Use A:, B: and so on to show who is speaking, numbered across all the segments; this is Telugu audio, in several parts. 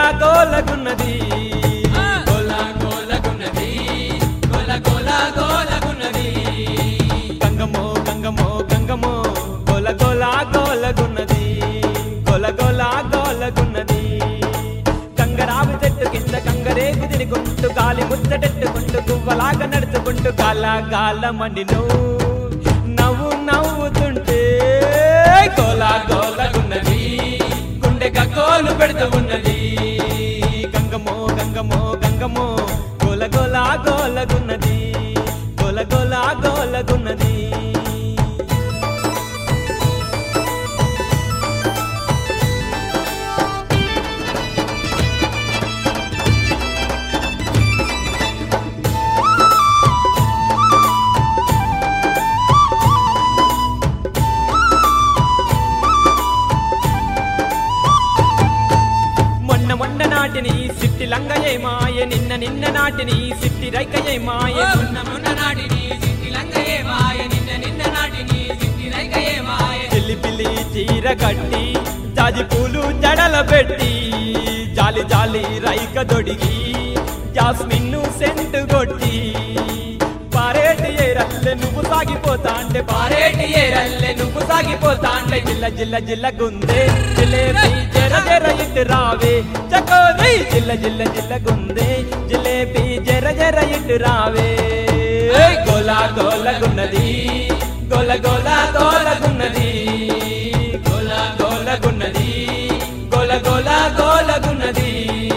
A: గోలగున్నది
B: గోల గోలగున్నది గోల గోల గోలగున్నది
A: గంగమో గంగమో గంగమో గోల గోల గోలగున్నది గోల గోల గోలగున్నది కంగరావి చెట్టు కింద కంగరేగు తిరుగుంటూ గాలి ముచ్చటెట్టుకుంటూ గువ్వలాగా నడుచుకుంటూ గాల గాల మండిను నవ్వు నవ్వుతుంటే గోల గోలగున్నది
B: గుండె గగ్గోలు పెడుతూ ఉన్నది
A: గంగమో గంగమో గంగమో గోల గోల గోలగున్నది గోల గోల గోలగున్నది మొన్న మొన్న నాటిని సిట్టి లంగయే మాయ నిన్న నిన్న నాటిని సిట్టి రైకయే మాయ
B: మొన్న మొన్న నాటిని సిట్టి లంగయే మాయ నిన్న నిన్న నాటిని సిట్టి రైకయే మాయ
A: పిల్లి పిల్లి చీర కట్టి జాజి పూలు జడల పెట్టి జాలి జాలి రైక దొడిగి జాస్మిన్ను సెంటు కొట్టి పారేటి ఏరల్లె నువ్వు సాగిపోతా అంటే
B: పారేటి ఏరల్లె నువ్వు సాగిపోతా
A: అంటే జిల్ల జిల్ల జిల్ల గుందే జిలేబీ జర జర ఇటు రావే చకోరీ జిల్ల జిల్ల జిల్ల గుందే జిలేబీ జర జర ఇటు రావే గోల గోలగున్నది గోల గోల గోలగున్నది గోల గోలగున్నది గోల గోల గోలగున్నది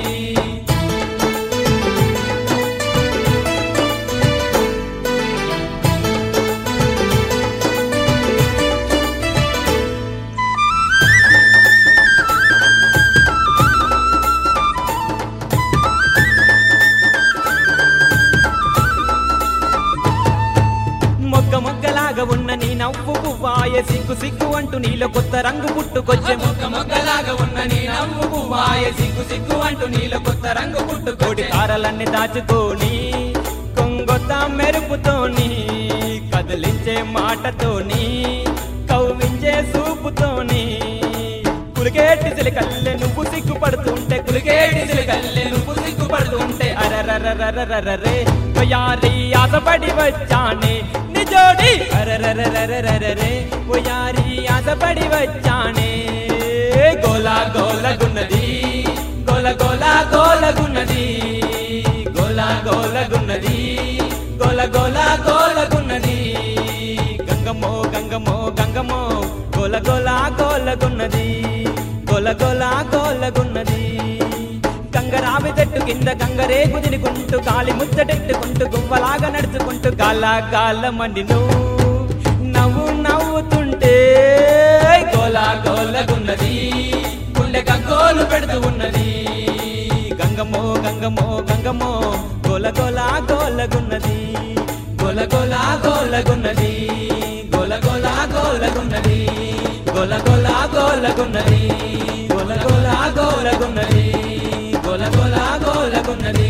A: మొగ్గ మొగ్గలాగా ఉన్న నీ నవ్వు పువ్వాయ సిగ్గు సిగ్గు అంటూ నీలో కొత్త రంగు పుట్టుకొచ్చే
B: మొగ్గ మొగ్గలాగా ఉన్న నీ నవ్వు పువ్వాయ సిగ్గు సిగ్గు అంటూ నీలో కొత్త రంగు
A: కోటి
B: పుట్టుకోటి
A: తారలన్నీ దాచుకొని కొంగొత్త మెరుపుతోని కదిలించే మాటతోని కవ్వించే సూపుతోని కులికేటి సిలికల్లె నువ్వు సిగ్గుపడుతుంటే కులికేటి సిలికల్లె నువ్వు సిగ్గుపడుతుంటే అరరరరరరరే యారి ఆశపడి వచ్చానే నిజోడి అరరరరరరరే ఓ యారి ఆశపడి వచ్చానే గోలా గోలగున్నది గోల గోల గోలగున్నది గోల గోలగున్నది గోల గోల గోలగున్నది గంగమో గంగమో గంగమో గోల గోల గోలగున్నది గోల గోల గోలగున్నది గంగరావి చెట్టు కింద గంగరేగు తినుకుంటూ గాలి ముచ్చటెట్టుకుంటూ గువ్వలాగా నడుచుకుంటూ గాల గాల మండిను నవ్వు నవ్వుతుంటే గోల గోలగున్నది
B: గుండె గగ్గోలు పెడుతూ ఉన్నది
A: గంగమో గంగమో గంగమో గోల గోల గోలగున్నది గోల గోల గోలగున్నది గోల గోల గోలగున్నది గోల గోల గోలగున్నది గోల గోల గోలగున్నది గోల గోల గోలగున్నది